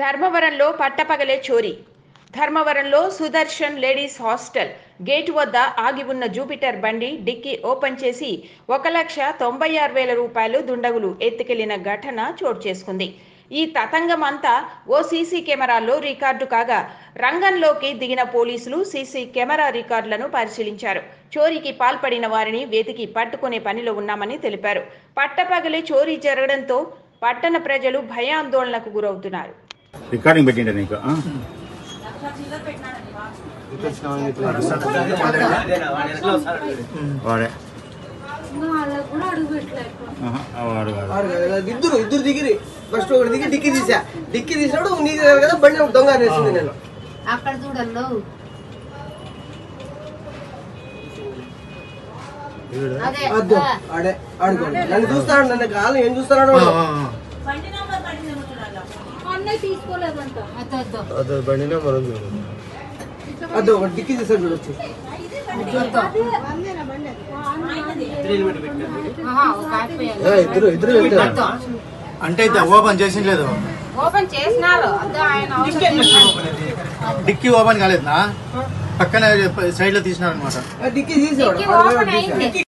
ధర్మవరంలో పట్టపగలే చోరీ ధర్మవరంలో సుదర్శన్ లేడీస్ హాస్టల్ గేటు వద్ద ఆగి ఉన్న జూపిటర్ బండి డిక్కీ ఓపెన్ చేసి ఒక లక్ష తొంభై ఆరు వేల రూపాయలు దుండగులు ఎత్తుకెళ్లిన ఘటన చోటు చేసుకుంది ఈ తతంగం అంతా ఓ సీసీ కెమెరాల్లో రికార్డు కాగా రంగంలోకి దిగిన పోలీసులు సీసీ కెమెరా రికార్డులను పరిశీలించారు చోరీకి పాల్పడిన వారిని వెతికి పట్టుకునే పనిలో ఉన్నామని తెలిపారు పట్టపగలే చోరీ జరగడంతో పట్టణ ప్రజలు భయాందోళనకు గురవుతున్నారు రికార్డింగ్ పెట్టిండే నీకు ఆ? వాడే వాళ్ళకు కూడా అడుగు పెట్టలేదు ఆహా, ఆ వాడు కాదు వాడు కదా, ఇద్దరు ఇద్దరు దిగిరి ఫస్ట్ ఒకటి దిగి డిక్కి తీసా డిక్కి తీసినప్పుడు నీకు తెలియదు కదా బండి ఒకటి దొంగ అనేసింది నేను అక్కడ చూడల్లో అదే అద్దు ఆ, ఆడే ఆడుకోండి నన్ను చూస్తాడు నన్ను కాదు ఏం చూస్తాడు వాడు అన్నయ్య తీసుకోలేదంట అద్దు అద్దు అద్దు ఒకటి డిక్కి తీసాడు చూడొచ్చు ఆహా, ఒక ఆగిపోయారు. ఇద్దరు ఇద్దరు అద్దు. అంటే అయితే ఓపెన్ చేసి లేదు ఓపెన్ చేసినారు అద్దు ఆయన అవసరం లేదు. డిక్కీ ఓపెన్ కాలేదునా పక్కన సైడ్ లో తీసినారు అనమాట డిక్కి తీసాడు డిక్కీ ఓపెన్ అయింది